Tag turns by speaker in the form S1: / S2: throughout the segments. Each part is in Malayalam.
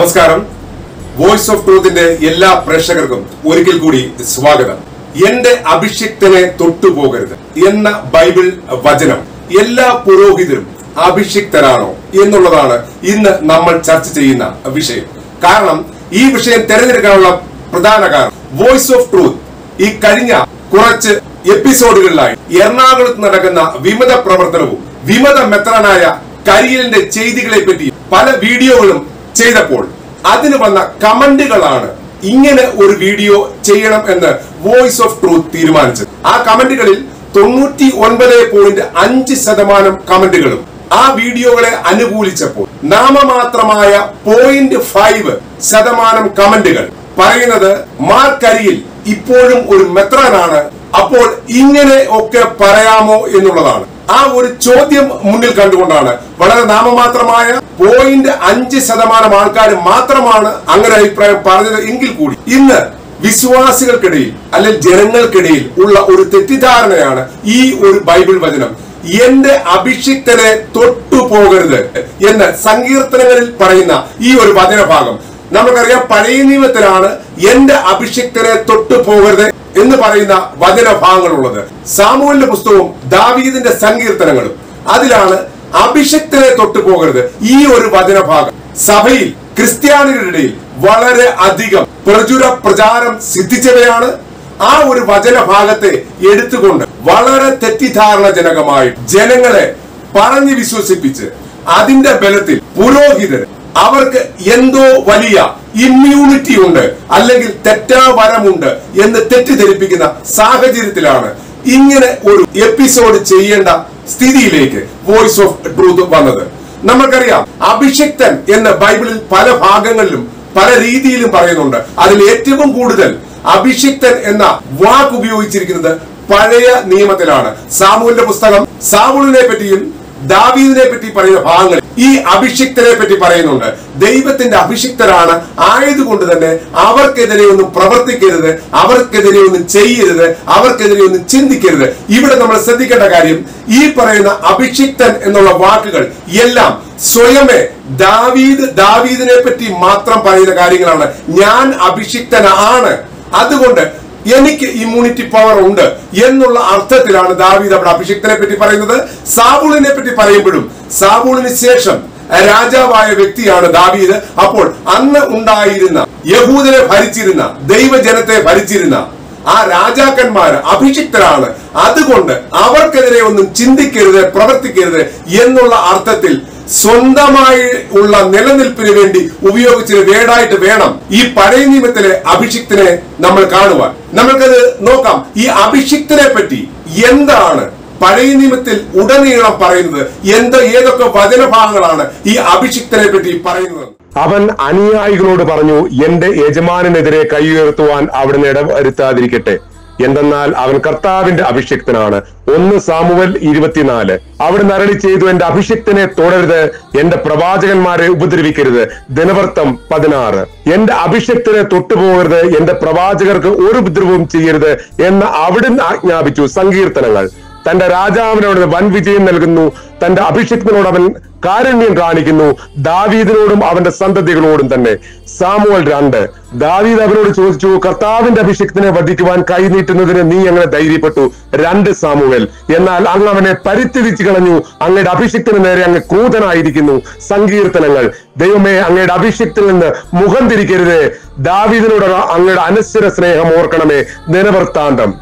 S1: നമസ്കാരം വോയിസ് ഓഫ് ട്രൂത്തിന്റെ എല്ലാ പ്രേക്ഷകർക്കും ഒരിക്കൽ കൂടി സ്വാഗതം എന്റെ അഭിഷിക്തനെ തൊട്ടുപോകരുത് എന്ന ബൈബിൾ വചനം എല്ലാ പുരോഹിതരും അഭിഷിക്തരാണോ എന്നുള്ളതാണ് ഇന്ന് നമ്മൾ ചർച്ച ചെയ്യുന്ന വിഷയം കാരണം ഈ വിഷയം തെരഞ്ഞെടുക്കാനുള്ള പ്രധാന കാരണം വോയിസ് ഓഫ് ട്രൂത്ത് ഈ കഴിഞ്ഞ കുറച്ച് എപ്പിസോഡുകളിലായി എറണാകുളത്ത് നടക്കുന്ന വിമത പ്രവർത്തനവും വിമത മെത്രാനായ കരിയലിന്റെ ചെയ്തികളെ പറ്റി പല വീഡിയോകളും ചെയ്തപ്പോൾ അതിന് വന്ന കമന്റുകളാണ് ഇങ്ങനെ ഒരു വീഡിയോ ചെയ്യണം എന്ന് വോയിസ് ഓഫ് ട്രൂത്ത് തീരുമാനിച്ചത് ആ കമന്റുകളിൽ തൊണ്ണൂറ്റി ഒൻപത് പോയിന്റ് അഞ്ച് ശതമാനം കമന്റുകളും ആ വീഡിയോകളെ അനുകൂലിച്ചപ്പോൾ നാമമാത്രമായ പോയിന്റ് ഫൈവ് ശതമാനം കമന്റുകൾ പറയുന്നത് മാർക്കരിയിൽ ഇപ്പോഴും ഒരു മെത്രാനാണ് അപ്പോൾ ഇങ്ങനെ ഒക്കെ പറയാമോ എന്നുള്ളതാണ് ആ ഒരു ചോദ്യം മുന്നിൽ കണ്ടുകൊണ്ടാണ് വളരെ നാമമാത്രമായ പോയിന്റ് അഞ്ച് ശതമാനം ആൾക്കാർ മാത്രമാണ് അങ്ങനെ അഭിപ്രായം പറഞ്ഞത് എങ്കിൽ കൂടി ഇന്ന് വിശ്വാസികൾക്കിടയിൽ അല്ലെങ്കിൽ ജനങ്ങൾക്കിടയിൽ ഉള്ള ഒരു തെറ്റിദ്ധാരണയാണ് ഈ ഒരു ബൈബിൾ വചനം എന്റെ അഭിഷിക്തനെ തൊട്ടുപോകരുത് എന്ന് സങ്കീർത്തനങ്ങളിൽ പറയുന്ന ഈ ഒരു വചനഭാഗം നമുക്കറിയാം പഴയ നിയമത്തിലാണ് എന്റെ അഭിഷിക്തനെ തൊട്ടുപോകരുത് എന്ന് പറയുന്ന വചനഭാഗങ്ങളുള്ളത് സാമൂഹിന്റെ പുസ്തകവും ദാവീദിന്റെ സങ്കീർത്തനങ്ങളും അതിലാണ് അഭിഷിക്തനെ തൊട്ടുപോകരുത് ഈ ഒരു വചനഭാഗം സഭയിൽ ക്രിസ്ത്യാനികളുടെ ഇടയിൽ വളരെ അധികം പ്രചുര പ്രചാരം സിദ്ധിച്ചവയാണ് ആ ഒരു വചനഭാഗത്തെ എടുത്തുകൊണ്ട് വളരെ തെറ്റിദ്ധാരണജനകമായി ജനങ്ങളെ പറഞ്ഞു വിശ്വസിപ്പിച്ച് അതിന്റെ ബലത്തിൽ പുരോഹിതർ അവർക്ക് എന്തോ വലിയ ഇമ്മ്യൂണിറ്റി ഉണ്ട് അല്ലെങ്കിൽ തെറ്റാവരമുണ്ട് എന്ന് തെറ്റിദ്ധരിപ്പിക്കുന്ന സാഹചര്യത്തിലാണ് ഇങ്ങനെ ഒരു എപ്പിസോഡ് ചെയ്യേണ്ട സ്ഥിതിയിലേക്ക് വോയിസ് ഓഫ് ട്രൂത്ത് വന്നത് നമുക്കറിയാം അഭിഷിക്തൻ എന്ന ബൈബിളിൽ പല ഭാഗങ്ങളിലും പല രീതിയിലും പറയുന്നുണ്ട് അതിൽ ഏറ്റവും കൂടുതൽ അഭിഷിക്തൻ എന്ന വാക്ക് ഉപയോഗിച്ചിരിക്കുന്നത് പഴയ നിയമത്തിലാണ് സാമൂലിന്റെ പുസ്തകം സാമൂലിനെ പറ്റിയും ദാവീദിനെ പറ്റി പറയുന്ന ഭാഗങ്ങൾ ഈ അഭിഷിക്തനെ പറ്റി പറയുന്നുണ്ട് ദൈവത്തിന്റെ അഭിഷിക്തരാണ് ആയതുകൊണ്ട് തന്നെ അവർക്കെതിരെ ഒന്നും പ്രവർത്തിക്കരുത് അവർക്കെതിരെ ഒന്നും ചെയ്യരുത് അവർക്കെതിരെ ഒന്നും ചിന്തിക്കരുത് ഇവിടെ നമ്മൾ ശ്രദ്ധിക്കേണ്ട കാര്യം ഈ പറയുന്ന അഭിഷിക്തൻ എന്നുള്ള വാക്കുകൾ എല്ലാം സ്വയമേ ദാവീദ് ദാവീദിനെ പറ്റി മാത്രം പറയുന്ന കാര്യങ്ങളാണ് ഞാൻ അഭിഷിക്തനാണ് അതുകൊണ്ട് എനിക്ക് ഇമ്മ്യൂണിറ്റി പവർ ഉണ്ട് എന്നുള്ള അർത്ഥത്തിലാണ് ദാവീദ് അവിടെ അഭിഷിക്തനെ പറ്റി പറയുന്നത് സാബൂളിനെ പറ്റി പറയുമ്പോഴും സാബൂളിന് ശേഷം രാജാവായ വ്യക്തിയാണ് ദാവീദ് അപ്പോൾ അന്ന് ഉണ്ടായിരുന്ന യഹൂദനെ ഭരിച്ചിരുന്ന ദൈവജനത്തെ ഭരിച്ചിരുന്ന ആ രാജാക്കന്മാർ അഭിഷിക്തരാണ് അതുകൊണ്ട് അവർക്കെതിരെ ഒന്നും ചിന്തിക്കരുത് പ്രവർത്തിക്കരുത് എന്നുള്ള അർത്ഥത്തിൽ സ്വന്തമായി ഉള്ള നിലനിൽപ്പിന് വേണ്ടി ഉപയോഗിച്ച വേടായിട്ട് വേണം ഈ പഴയ നിയമത്തിലെ അഭിഷിക്തനെ നമ്മൾ കാണുവാൻ നമ്മൾക്കത് നോക്കാം ഈ അഭിഷിക്തനെ പറ്റി എന്താണ് പഴയ നിയമത്തിൽ ഉടനീളം പറയുന്നത് എന്ത് ഏതൊക്കെ വചനഭാഗങ്ങളാണ് ഈ അഭിഷിക്തനെ പറ്റി പറയുന്നത്
S2: അവൻ അനുയായികളോട് പറഞ്ഞു എന്റെ യജമാനെതിരെ കൈ ഉയർത്തുവാൻ അവിടുന്ന് ഇടവരുത്താതിരിക്കട്ടെ എന്തെന്നാൽ അവൻ കർത്താവിന്റെ അഭിഷിക്തനാണ് ഒന്ന് സാമുവൽ ഇരുപത്തിനാല് അവിടുന്ന് അരളി ചെയ്തു എന്റെ അഭിഷിക്തനെ തുടരുത് എന്റെ പ്രവാചകന്മാരെ ഉപദ്രവിക്കരുത് ദിനവൃത്തം പതിനാറ് എന്റെ അഭിഷിക്തനെ തൊട്ടുപോകരുത് എന്റെ പ്രവാചകർക്ക് ഒരു ഉപദ്രവവും ചെയ്യരുത് എന്ന് അവിടുന്ന് ആജ്ഞാപിച്ചു സങ്കീർത്തനങ്ങൾ തന്റെ രാജാവിനോട് വൻ വിജയം നൽകുന്നു തന്റെ അഭിഷിക്തനോട് അവൻ കാരുണ്യം കാണിക്കുന്നു ദാവീദിനോടും അവന്റെ സന്തതികളോടും തന്നെ സാമുവൽ രണ്ട് ദാവീദ് അവനോട് ചോദിച്ചു കർത്താവിന്റെ അഭിഷിക്തനെ വധിക്കുവാൻ കൈനീട്ടുന്നതിന് നീ അങ്ങനെ ധൈര്യപ്പെട്ടു രണ്ട് സാമുവൽ എന്നാൽ അങ്ങ് അവനെ പരിത്യജിച്ചു കളഞ്ഞു അങ്ങയുടെ അഭിഷിക്തന് നേരെ അങ്ങ് ക്രൂതനായിരിക്കുന്നു സങ്കീർത്തനങ്ങൾ ദൈവമേ അങ്ങയുടെ അഭിഷിക്തനിൽ നിന്ന് മുഖം തിരിക്കരുത് ദാവീദിനോട് അങ്ങയുടെ അനശ്വര സ്നേഹം ഓർക്കണമേ ദിനവൃത്താന്തം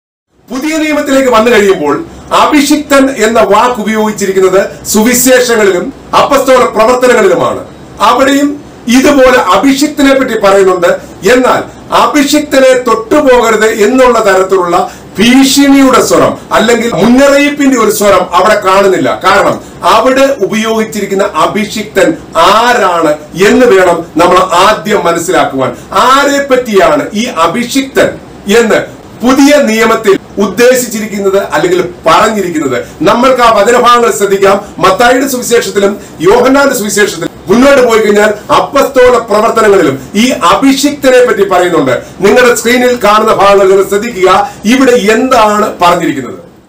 S1: പുതിയ നിയമത്തിലേക്ക് വന്നു കഴിയുമ്പോൾ അഭിഷിക്തൻ എന്ന വാക്ക് ഉപയോഗിച്ചിരിക്കുന്നത് സുവിശേഷങ്ങളിലും അപ്പസ്തോല പ്രവർത്തനങ്ങളിലുമാണ് അവിടെയും ഇതുപോലെ അഭിഷിക്തനെ പറ്റി പറയുന്നുണ്ട് എന്നാൽ അഭിഷിക്തനെ തൊട്ടുപോകരുത് എന്നുള്ള തരത്തിലുള്ള ഭീഷണിയുടെ സ്വരം അല്ലെങ്കിൽ മുന്നറിയിപ്പിന്റെ ഒരു സ്വരം അവിടെ കാണുന്നില്ല കാരണം അവിടെ ഉപയോഗിച്ചിരിക്കുന്ന അഭിഷിക്തൻ ആരാണ് എന്ന് വേണം നമ്മൾ ആദ്യം മനസ്സിലാക്കുവാൻ ആരെ പറ്റിയാണ് ഈ അഭിഷിക്തൻ എന്ന് പുതിയ നിയമത്തിൽ ഉദ്ദേശിച്ചിരിക്കുന്നത് അല്ലെങ്കിൽ പറഞ്ഞിരിക്കുന്നത് നമ്മൾക്ക് ആ വചനഭാഗങ്ങൾ ശ്രദ്ധിക്കാം മത്തായിയുടെ സുവിശേഷത്തിലും യോഹന്നാന്റെ സുവിശേഷത്തിലും മുന്നോട്ട് പോയി കഴിഞ്ഞാൽ അപ്പസ്തോല പ്രവർത്തനങ്ങളിലും ഈ അഭിഷിക്തനെ പറ്റി പറയുന്നുണ്ട് നിങ്ങളുടെ സ്ക്രീനിൽ കാണുന്ന ഭാഗങ്ങൾ നിങ്ങൾ ശ്രദ്ധിക്കുക ഇവിടെ എന്താണ് പറഞ്ഞിരിക്കുന്നത്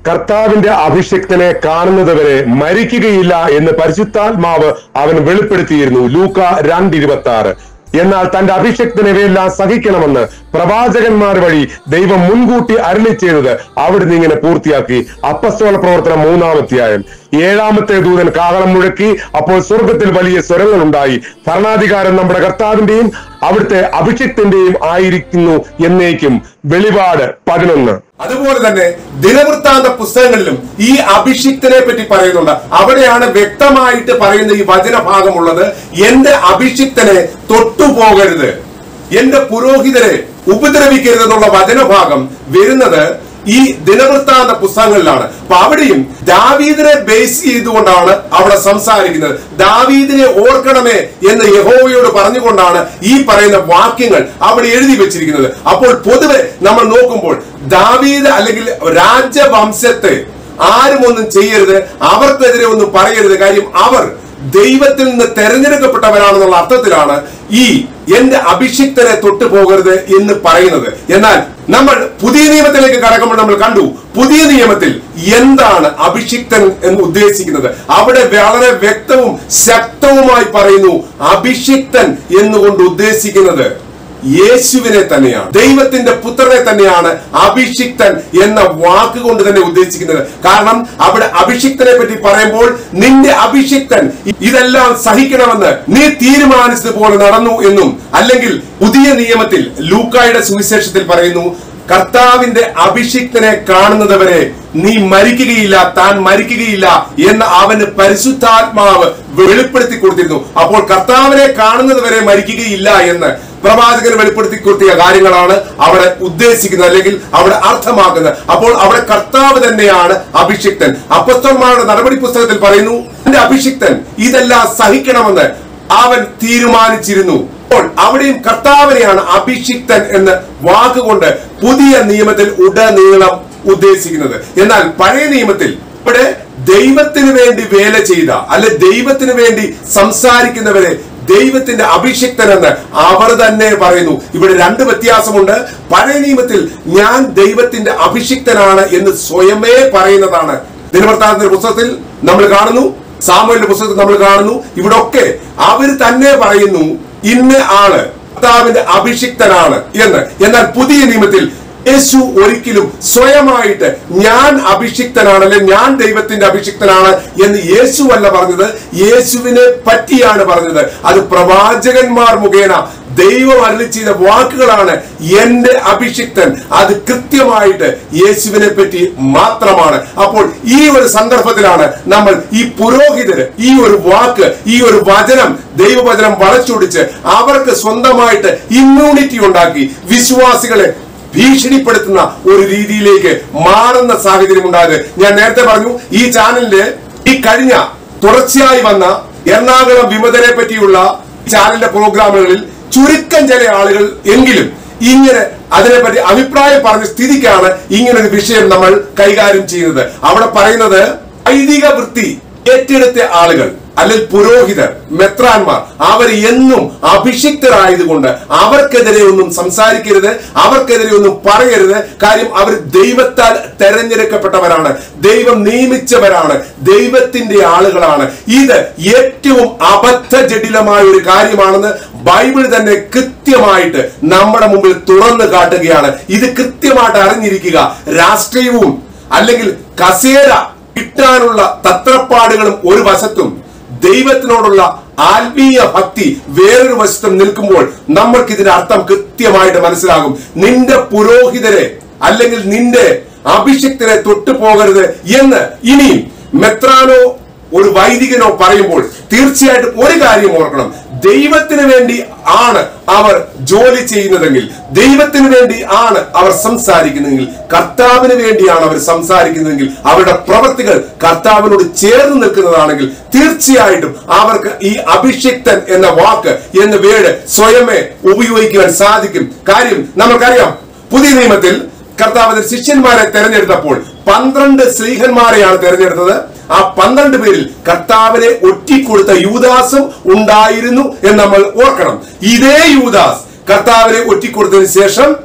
S2: കർത്താവിന്റെ അഭിഷക്തനെ കാണുന്നതുവരെ മരിക്കുകയില്ല എന്ന് പരിശുദ്ധാത്മാവ് അവൻ വെളിപ്പെടുത്തിയിരുന്നു ലൂക്ക രണ്ട് ഇരുപത്തി ആറ് എന്നാൽ തന്റെ അഭിഷക്തനെ ഇവയെല്ലാം സഹിക്കണമെന്ന് പ്രവാചകന്മാർ വഴി ദൈവം മുൻകൂട്ടി അരളി ചെയ്തത് അവിടുന്ന് ഇങ്ങനെ പൂർത്തിയാക്കി അപ്പസ്തോല പ്രവർത്തനം മൂന്നാമധ്യായം ഏഴാമത്തെ ദൂതൻ കാഹളം മുഴക്കി അപ്പോൾ സ്വർഗത്തിൽ വലിയ സ്വരങ്ങൾ ഉണ്ടായി ഭരണാധികാരം നമ്മുടെ കർത്താവിന്റെയും അവിടുത്തെ അഭിഷക്തന്റെയും ആയിരിക്കുന്നു എന്നേക്കും വെളിപാട് പതിനൊന്ന്
S1: അതുപോലെ തന്നെ ദിനവൃത്താന്ത പുസ്തകങ്ങളിലും ഈ അഭിഷിക്തനെ പറ്റി പറയുന്നുണ്ട് അവിടെയാണ് വ്യക്തമായിട്ട് പറയുന്ന ഈ വചനഭാഗമുള്ളത് എന്റെ അഭിഷിക്തനെ തൊട്ടുപോകരുത് എന്റെ പുരോഹിതരെ ഉപദ്രവിക്കരുത് എന്നുള്ള വചനഭാഗം വരുന്നത് ഈ ദിനവൃത്താന്ത പുസ്തകങ്ങളിലാണ് അപ്പൊ അവിടെയും ദാവീദിനെ ബേസ് ചെയ്തുകൊണ്ടാണ് അവിടെ സംസാരിക്കുന്നത് ദാവീദിനെ ഓർക്കണമേ എന്ന് യഹോവയോട് പറഞ്ഞുകൊണ്ടാണ് ഈ പറയുന്ന വാക്യങ്ങൾ അവിടെ എഴുതി വെച്ചിരിക്കുന്നത് അപ്പോൾ പൊതുവെ നമ്മൾ നോക്കുമ്പോൾ ദാവീദ് അല്ലെങ്കിൽ രാജവംശത്തെ ആരും ഒന്നും ചെയ്യരുത് അവർക്കെതിരെ ഒന്നും പറയരുത് കാര്യം അവർ ദൈവത്തിൽ നിന്ന് തെരഞ്ഞെടുക്കപ്പെട്ടവരാണെന്നുള്ള അർത്ഥത്തിലാണ് ഈ എന്റെ അഭിഷിക്തനെ തൊട്ടു പോകരുത് എന്ന് പറയുന്നത് എന്നാൽ നമ്മൾ പുതിയ നിയമത്തിലേക്ക് കടക്കുമ്പോൾ നമ്മൾ കണ്ടു പുതിയ നിയമത്തിൽ എന്താണ് അഭിഷിക്തൻ എന്ന് ഉദ്ദേശിക്കുന്നത് അവിടെ വളരെ വ്യക്തവും ശക്തവുമായി പറയുന്നു അഭിഷിക്തൻ എന്നുകൊണ്ട് ഉദ്ദേശിക്കുന്നത് യേശുവിനെ തന്നെയാണ് ദൈവത്തിന്റെ പുത്രനെ തന്നെയാണ് അഭിഷിക്തൻ എന്ന വാക്ക് കൊണ്ട് തന്നെ ഉദ്ദേശിക്കുന്നത് കാരണം അവിടെ അഭിഷിക്തനെ പറ്റി പറയുമ്പോൾ നിന്റെ അഭിഷിക്തൻ ഇതെല്ലാം സഹിക്കണമെന്ന് നീ തീരുമാനിച്ചതുപോലെ നടന്നു എന്നും അല്ലെങ്കിൽ പുതിയ നിയമത്തിൽ ലൂക്കായുടെ സുവിശേഷത്തിൽ പറയുന്നു കർത്താവിന്റെ അഭിഷിക്തനെ കാണുന്നതുവരെ നീ മരിക്കുകയില്ല താൻ മരിക്കുകയില്ല എന്ന് അവന് പരിശുദ്ധാത്മാവ് വെളിപ്പെടുത്തി കൊടുത്തിരുന്നു അപ്പോൾ കർത്താവിനെ കാണുന്നത് വരെ മരിക്കുകയില്ല എന്ന് പ്രവാചകൻ വെളിപ്പെടുത്തി കൊടുത്തിയ കാര്യങ്ങളാണ് അവിടെ ഉദ്ദേശിക്കുന്നത് അല്ലെങ്കിൽ അവിടെ അർത്ഥമാക്കുന്നത് അപ്പോൾ അവിടെ കർത്താവ് തന്നെയാണ് അഭിഷിക്തൻ അപ്പസ്തോന്മാരുടെ നടപടി പുസ്തകത്തിൽ പറയുന്നു എന്റെ അഭിഷിക്തൻ ഇതെല്ലാം സഹിക്കണമെന്ന് അവൻ തീരുമാനിച്ചിരുന്നു അപ്പോൾ അവിടെയും കർത്താവിനെയാണ് അഭിഷിക്തൻ എന്ന് വാക്കുകൊണ്ട് പുതിയ നിയമത്തിൽ ഉടനീളം ഉദ്ദേശിക്കുന്നത് എന്നാൽ പഴയ നിയമത്തിൽ ഇവിടെ ദൈവത്തിന് വേണ്ടി വേല ചെയ്ത അല്ലെ ദൈവത്തിന് വേണ്ടി സംസാരിക്കുന്നവരെ ദൈവത്തിന്റെ അഭിഷിക്തൻ എന്ന് അവർ തന്നെ പറയുന്നു ഇവിടെ രണ്ട് വ്യത്യാസമുണ്ട് പഴയ നിയമത്തിൽ ഞാൻ ദൈവത്തിന്റെ അഭിഷിക്തനാണ് എന്ന് സ്വയമേ പറയുന്നതാണ് ദിനവൃത്താന്തത്തിന്റെ പുസ്തകത്തിൽ നമ്മൾ കാണുന്നു സാമുവിന്റെ പുസ്തകത്തിൽ നമ്മൾ കാണുന്നു ഇവിടെ ഒക്കെ അവർ തന്നെ പറയുന്നു ഇന്ന ആള് കർത്താവിന്റെ അഭിഷിക്തനാണ് എന്ന് എന്നാൽ പുതിയ നിയമത്തിൽ യേശു ഒരിക്കലും സ്വയമായിട്ട് ഞാൻ അഭിഷിക്തനാണ് അല്ലെ ഞാൻ ദൈവത്തിന്റെ അഭിഷിക്തനാണ് എന്ന് യേശു അല്ല പറഞ്ഞത് യേശുവിനെ പറ്റിയാണ് പറഞ്ഞത് അത് പ്രവാചകന്മാർ മുഖേന ദൈവം അരളി ചെയ്ത വാക്കുകളാണ് എന്റെ അഭിഷിക്തൻ അത് കൃത്യമായിട്ട് യേശുവിനെ പറ്റി മാത്രമാണ് അപ്പോൾ ഈ ഒരു സന്ദർഭത്തിലാണ് നമ്മൾ ഈ പുരോഹിതര് ഈ ഒരു വാക്ക് ഈ ഒരു വചനം ദൈവവചനം വളച്ചൊടിച്ച് അവർക്ക് സ്വന്തമായിട്ട് ഇമ്മ്യൂണിറ്റി ഉണ്ടാക്കി വിശ്വാസികളെ ഭീഷണിപ്പെടുത്തുന്ന ഒരു രീതിയിലേക്ക് മാറുന്ന സാഹചര്യം ഉണ്ടായത് ഞാൻ നേരത്തെ പറഞ്ഞു ഈ ചാനലിന്റെ ഈ കഴിഞ്ഞ തുടർച്ചയായി വന്ന എറണാകുളം വിമതരെ പറ്റിയുള്ള ചാനലിന്റെ പ്രോഗ്രാമുകളിൽ ചുരുക്കം ചില ആളുകൾ എങ്കിലും ഇങ്ങനെ അതിനെപ്പറ്റി അഭിപ്രായം പറഞ്ഞ സ്ഥിതിക്കാണ് ഇങ്ങനെ ഒരു വിഷയം നമ്മൾ കൈകാര്യം ചെയ്യുന്നത് അവിടെ പറയുന്നത് വൈദിക വൃത്തി ഏറ്റെടുത്ത ആളുകൾ അല്ലെങ്കിൽ പുരോഹിതർ മെത്രാന്മാർ അവർ എന്നും അഭിഷിക്തരായതുകൊണ്ട് അവർക്കെതിരെ ഒന്നും സംസാരിക്കരുത് അവർക്കെതിരെ ഒന്നും പറയരുത് കാര്യം അവർ ദൈവത്താൽ തെരഞ്ഞെടുക്കപ്പെട്ടവരാണ് ദൈവം നിയമിച്ചവരാണ് ദൈവത്തിന്റെ ആളുകളാണ് ഇത് ഏറ്റവും അബദ്ധജടിലമായ ഒരു കാര്യമാണെന്ന് ബൈബിൾ തന്നെ കൃത്യമായിട്ട് നമ്മുടെ മുമ്പിൽ തുറന്നു കാട്ടുകയാണ് ഇത് കൃത്യമായിട്ട് അറിഞ്ഞിരിക്കുക രാഷ്ട്രീയവും അല്ലെങ്കിൽ കസേര കിട്ടാനുള്ള തത്രപ്പാടുകളും ഒരു വശത്തും ദൈവത്തിനോടുള്ള ആത്മീയ ഭക്തി വേറൊരു വശത്തും നിൽക്കുമ്പോൾ നമ്മൾക്ക് ഇതിന്റെ അർത്ഥം കൃത്യമായിട്ട് മനസ്സിലാകും നിന്റെ പുരോഹിതരെ അല്ലെങ്കിൽ നിന്റെ അഭിഷിക്തരെ തൊട്ടു പോകരുത് എന്ന് ഇനിയും മെത്രാനോ ഒരു വൈദികനോ പറയുമ്പോൾ തീർച്ചയായിട്ടും ഒരു കാര്യം ഓർക്കണം ദൈവത്തിന് വേണ്ടി ആണ് അവർ ജോലി ചെയ്യുന്നതെങ്കിൽ ദൈവത്തിന് വേണ്ടി ആണ് അവർ സംസാരിക്കുന്നതെങ്കിൽ കർത്താവിന് വേണ്ടിയാണ് അവർ സംസാരിക്കുന്നതെങ്കിൽ അവരുടെ പ്രവൃത്തികൾ കർത്താവിനോട് ചേർന്ന് നിൽക്കുന്നതാണെങ്കിൽ തീർച്ചയായിട്ടും അവർക്ക് ഈ അഭിഷിക്തൻ എന്ന വാക്ക് എന്ന വേട് സ്വയമേ ഉപയോഗിക്കുവാൻ സാധിക്കും കാര്യം നമുക്കറിയാം പുതിയ നിയമത്തിൽ കർത്താവിന്റെ ശിഷ്യന്മാരെ തെരഞ്ഞെടുത്തപ്പോൾ പന്ത്രണ്ട് സ്ത്രീഹന്മാരെയാണ് തെരഞ്ഞെടുത്തത് ആ പന്ത്രണ്ട് പേരിൽ കർത്താവിനെ ഒറ്റിക്കൊടുത്ത യൂദാസും ഉണ്ടായിരുന്നു എന്ന് നമ്മൾ ഓർക്കണം ഇതേ യൂദാസ് കർത്താവിനെ ഒറ്റിക്കൊടുത്തതിന് ശേഷം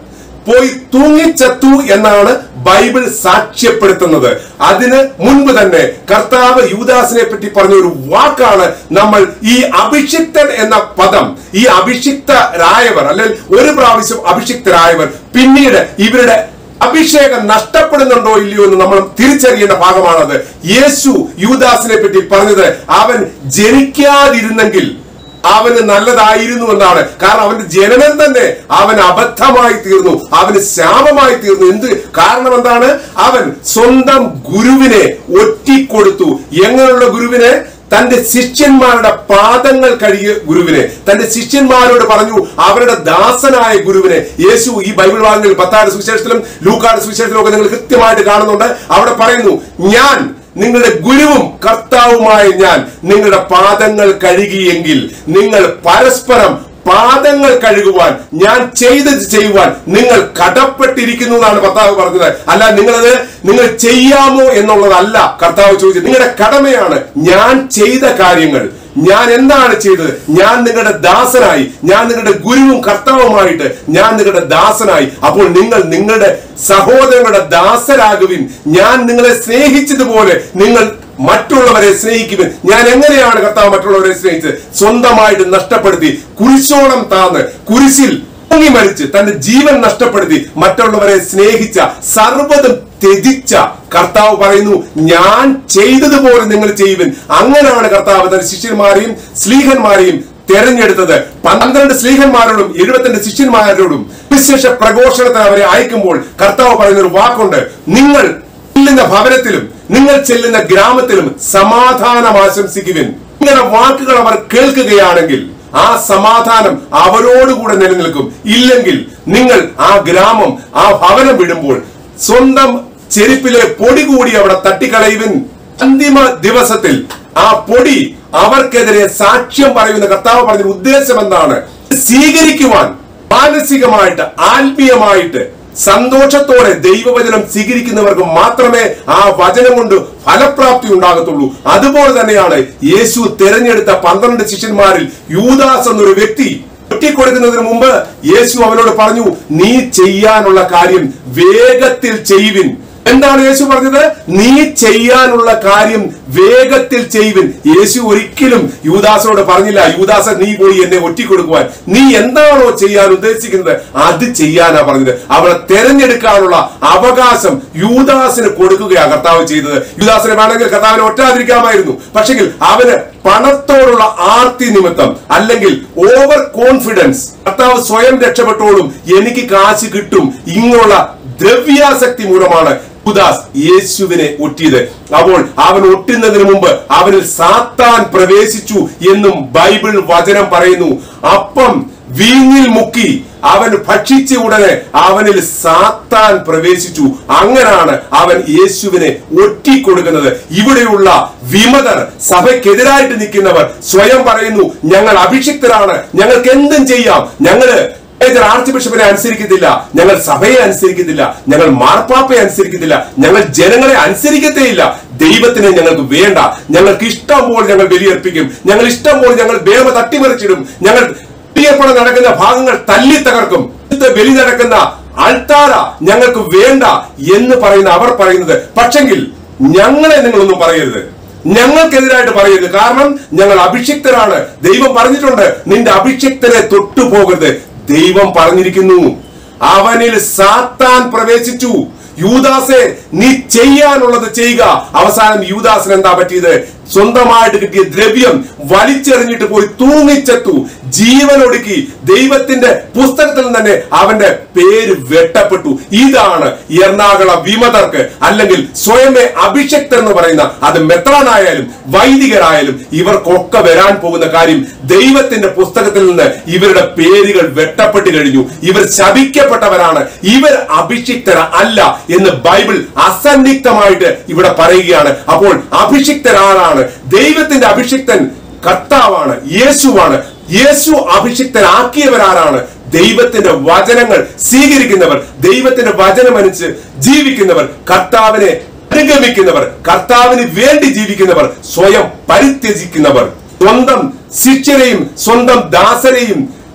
S1: പോയി തൂങ്ങിച്ചത്തു എന്നാണ് ബൈബിൾ സാക്ഷ്യപ്പെടുത്തുന്നത് അതിന് മുൻപ് തന്നെ കർത്താവ് യൂദാസിനെ പറ്റി പറഞ്ഞ ഒരു വാക്കാണ് നമ്മൾ ഈ അഭിഷിക്തൻ എന്ന പദം ഈ അഭിഷിക്തരായവർ അല്ലെങ്കിൽ ഒരു പ്രാവശ്യം അഭിഷിക്തരായവർ പിന്നീട് ഇവരുടെ അഭിഷേകം നഷ്ടപ്പെടുന്നുണ്ടോ ഇല്ലയോ എന്ന് നമ്മൾ തിരിച്ചറിയേണ്ട ഭാഗമാണത് യേശു യൂദാസിനെ പറ്റി പറഞ്ഞത് അവൻ ജനിക്കാതിരുന്നെങ്കിൽ അവന് നല്ലതായിരുന്നു എന്നാണ് കാരണം അവന്റെ ജനനം തന്നെ അവൻ അബദ്ധമായി തീർന്നു അവന് ശാപമായി തീർന്നു എന്ത് കാരണം എന്താണ് അവൻ സ്വന്തം ഗുരുവിനെ ഒറ്റിക്കൊടുത്തു എങ്ങനെയുള്ള ഗുരുവിനെ തന്റെ ശിഷ്യന്മാരുടെ പാദങ്ങൾ കഴുകിയ ഗുരുവിനെ തന്റെ ശിഷ്യന്മാരോട് പറഞ്ഞു അവരുടെ ദാസനായ ഗുരുവിനെ യേശു ഈ ബൈബിൾ ഭാഗങ്ങളിൽ പത്താറ് സുവിശേഷത്തിലും ലൂക്കാട് സുവിശേഷത്തിലും ഒക്കെ നിങ്ങൾ കൃത്യമായിട്ട് കാണുന്നുണ്ട് അവിടെ പറയുന്നു ഞാൻ നിങ്ങളുടെ ഗുരുവും കർത്താവുമായ ഞാൻ നിങ്ങളുടെ പാദങ്ങൾ കഴുകിയെങ്കിൽ നിങ്ങൾ പരസ്പരം പാദങ്ങൾ കഴുകുവാൻ ഞാൻ ചെയ്തത് ചെയ്യുവാൻ നിങ്ങൾ കടപ്പെട്ടിരിക്കുന്നു എന്നാണ് കർത്താവ് പറഞ്ഞത് അല്ല നിങ്ങളത് നിങ്ങൾ ചെയ്യാമോ എന്നുള്ളതല്ല കർത്താവ് ചോദിച്ചത് നിങ്ങളുടെ കടമയാണ് ഞാൻ ചെയ്ത കാര്യങ്ങൾ ഞാൻ എന്താണ് ചെയ്തത് ഞാൻ നിങ്ങളുടെ ദാസനായി ഞാൻ നിങ്ങളുടെ ഗുരുവും കർത്താവുമായിട്ട് ഞാൻ നിങ്ങളുടെ ദാസനായി അപ്പോൾ നിങ്ങൾ നിങ്ങളുടെ സഹോദരങ്ങളുടെ ദാസരാകുവിൻ ഞാൻ നിങ്ങളെ സ്നേഹിച്ചതുപോലെ നിങ്ങൾ മറ്റുള്ളവരെ സ്നേഹിക്കുവിൻ ഞാൻ എങ്ങനെയാണ് കർത്താവ് മറ്റുള്ളവരെ സ്നേഹിച്ചത് സ്വന്തമായിട്ട് നഷ്ടപ്പെടുത്തി കുരിശോളം താന്ന് കുരിശിൽ തൂങ്ങി മരിച്ച് തന്റെ ജീവൻ നഷ്ടപ്പെടുത്തി മറ്റുള്ളവരെ സ്നേഹിച്ച സർവ്വതും ത്യജിച്ച കർത്താവ് പറയുന്നു ഞാൻ ചെയ്തതുപോലെ നിങ്ങൾ ചെയ്യുവിൻ അങ്ങനെയാണ് കർത്താവ് തന്റെ ശിഷ്യന്മാരെയും സ്ലീഹന്മാരെയും തെരഞ്ഞെടുത്തത് പന്ത്രണ്ട് സ്ലീഹന്മാരോടും എഴുപത്തിരണ്ട് ശിഷ്യന്മാരോടും വിശേഷ പ്രഘോഷണത്തിന് അവരെ അയക്കുമ്പോൾ കർത്താവ് പറയുന്ന ഒരു വാക്കുണ്ട് നിങ്ങൾ ചെല്ലുന്ന ഭവനത്തിലും നിങ്ങൾ ചെല്ലുന്ന ഗ്രാമത്തിലും സമാധാനം ആശംസിക്കുവിൻ ഇങ്ങനെ വാക്കുകൾ അവർ കേൾക്കുകയാണെങ്കിൽ ആ സമാധാനം അവരോടുകൂടെ നിലനിൽക്കും ഇല്ലെങ്കിൽ നിങ്ങൾ ആ ഗ്രാമം ആ ഭവനം വിടുമ്പോൾ സ്വന്തം ചെരുപ്പിലെ പൊടി കൂടി അവിടെ തട്ടിക്കളയുവിൻ അന്തിമ ദിവസത്തിൽ ആ പൊടി അവർക്കെതിരെ സാക്ഷ്യം പറയുന്ന കർത്താവ് പറഞ്ഞ ഉദ്ദേശം എന്താണ് സ്വീകരിക്കുവാൻ മാനസികമായിട്ട് ആത്മീയമായിട്ട് സന്തോഷത്തോടെ ദൈവവചനം സ്വീകരിക്കുന്നവർക്ക് മാത്രമേ ആ വചനം കൊണ്ട് ഫലപ്രാപ്തി ഉണ്ടാകത്തുള്ളൂ അതുപോലെ തന്നെയാണ് യേശു തിരഞ്ഞെടുത്ത പന്ത്രണ്ട് ശിഷ്യന്മാരിൽ യൂദാസ് എന്നൊരു വ്യക്തി ഒറ്റിക്കൊടുക്കുന്നതിന് മുമ്പ് യേശു അവനോട് പറഞ്ഞു നീ ചെയ്യാനുള്ള കാര്യം വേഗത്തിൽ ചെയ്യുവിൻ എന്താണ് യേശു പറഞ്ഞത് നീ ചെയ്യാനുള്ള കാര്യം വേഗത്തിൽ ചെയ്യുവിൻ യേശു ഒരിക്കലും യൂദാസോട് പറഞ്ഞില്ല യൂദാസ നീ പോയി എന്നെ ഒറ്റിക്കൊടുക്കുവാൻ നീ എന്താണോ ചെയ്യാൻ ഉദ്ദേശിക്കുന്നത് അത് ചെയ്യാനാ പറഞ്ഞത് അവളെ തെരഞ്ഞെടുക്കാനുള്ള അവകാശം യൂദാസിന് കൊടുക്കുകയാ കർത്താവ് ചെയ്തത് യൂദാസിനെ വേണമെങ്കിൽ കർത്താവിനെ ഒറ്റാതിരിക്കാമായിരുന്നു പക്ഷെങ്കിൽ അവന് പണത്തോടുള്ള ആർത്തി നിമിത്തം അല്ലെങ്കിൽ ഓവർ കോൺഫിഡൻസ് കർത്താവ് സ്വയം രക്ഷപ്പെട്ടോളും എനിക്ക് കാശ് കിട്ടും ഇങ്ങുള്ള ദ്രവ്യാസക്തി മൂലമാണ് യുദാസ് യേശുവിനെ ഒറ്റിയത് അപ്പോൾ അവൻ ഒട്ടുന്നതിന് മുമ്പ് അവനിൽ സാത്താൻ പ്രവേശിച്ചു എന്നും ബൈബിൾ വചനം പറയുന്നു അപ്പം വീഞ്ഞിൽ മുക്കി അവൻ ഭക്ഷിച്ച ഉടനെ അവനിൽ സാത്താൻ പ്രവേശിച്ചു അങ്ങനാണ് അവൻ യേശുവിനെ ഒറ്റിക്കൊടുക്കുന്നത് ഇവിടെയുള്ള വിമതർ സഭയ്ക്കെതിരായിട്ട് നിൽക്കുന്നവർ സ്വയം പറയുന്നു ഞങ്ങൾ അഭിഷിക്തരാണ് ഞങ്ങൾക്ക് എന്തും ചെയ്യാം ഞങ്ങള് മേജർ ആർച്ച് ബിഷപ്പിനെ അനുസരിക്കത്തില്ല ഞങ്ങൾ സഭയെ അനുസരിക്കത്തില്ല ഞങ്ങൾ മാർപ്പാപ്പയെ അനുസരിക്കത്തില്ല ഞങ്ങൾ ജനങ്ങളെ അനുസരിക്കത്തേയില്ല ദൈവത്തിനെ ഞങ്ങൾക്ക് വേണ്ട ഞങ്ങൾക്ക് ഇഷ്ടം പോലെ ഞങ്ങൾ ബലിയർപ്പിക്കും ഞങ്ങൾ ഇഷ്ടം പോലെ ഞങ്ങൾ ബേമ തട്ടിമറിച്ചിടും ഞങ്ങൾ ബലിയർപ്പണം നടക്കുന്ന ഭാഗങ്ങൾ തല്ലി തകർക്കും ഇത് ബലി നടക്കുന്ന അൾത്താര ഞങ്ങൾക്ക് വേണ്ട എന്ന് പറയുന്ന അവർ പറയുന്നത് പക്ഷെങ്കിൽ ഞങ്ങളെ നിങ്ങളൊന്നും പറയരുത് ഞങ്ങൾക്കെതിരായിട്ട് പറയരുത് കാരണം ഞങ്ങൾ അഭിഷിക്തരാണ് ദൈവം പറഞ്ഞിട്ടുണ്ട് നിന്റെ അഭിഷിക്തനെ തൊട്ടുപോകരുത് ദൈവം പറഞ്ഞിരിക്കുന്നു അവനിൽ സാത്താൻ പ്രവേശിച്ചു യൂദാസെ നീ ചെയ്യാനുള്ളത് ചെയ്യുക അവസാനം യൂദാസിന് എന്താ പറ്റിയത് സ്വന്തമായിട്ട് കിട്ടിയ ദ്രവ്യം വലിച്ചെറിഞ്ഞിട്ട് പോയി തൂങ്ങിച്ചെത്തു ജീവനൊടുക്കി ദൈവത്തിന്റെ പുസ്തകത്തിൽ തന്നെ അവന്റെ പേര് വെട്ടപ്പെട്ടു ഇതാണ് എറണാകുളം വിമതർക്ക് അല്ലെങ്കിൽ സ്വയമേ അഭിഷക്തർ എന്ന് പറയുന്ന അത് മെത്രാനായാലും വൈദികരായാലും ഇവർക്കൊക്കെ വരാൻ പോകുന്ന കാര്യം ദൈവത്തിന്റെ പുസ്തകത്തിൽ നിന്ന് ഇവരുടെ പേരുകൾ വെട്ടപ്പെട്ട് കഴിഞ്ഞു ഇവർ ശപിക്കപ്പെട്ടവരാണ് ഇവർ അഭിഷിക്തര അല്ല എന്ന് ബൈബിൾ അസന്നിഗ്ധമായിട്ട് ഇവിടെ പറയുകയാണ് അപ്പോൾ അഭിഷിക്തരാണ് ദൈവത്തിന്റെ അഭിഷിക്തൻ കർത്താവാണ് യേശുവാണ് യേശു അഭിഷിക്തനാക്കിയവരാരാണ് ദൈവത്തിന്റെ വചനങ്ങൾ സ്വീകരിക്കുന്നവർ ദൈവത്തിന്റെ വചനമനുസരിച്ച് ജീവിക്കുന്നവർ കർത്താവിനെ അനുഗമിക്കുന്നവർ കർത്താവിന് വേണ്ടി ജീവിക്കുന്നവർ സ്വയം പരിത്യജിക്കുന്നവർ സ്വന്തം ശിഷ്യരെയും സ്വന്തം ദാസരെയും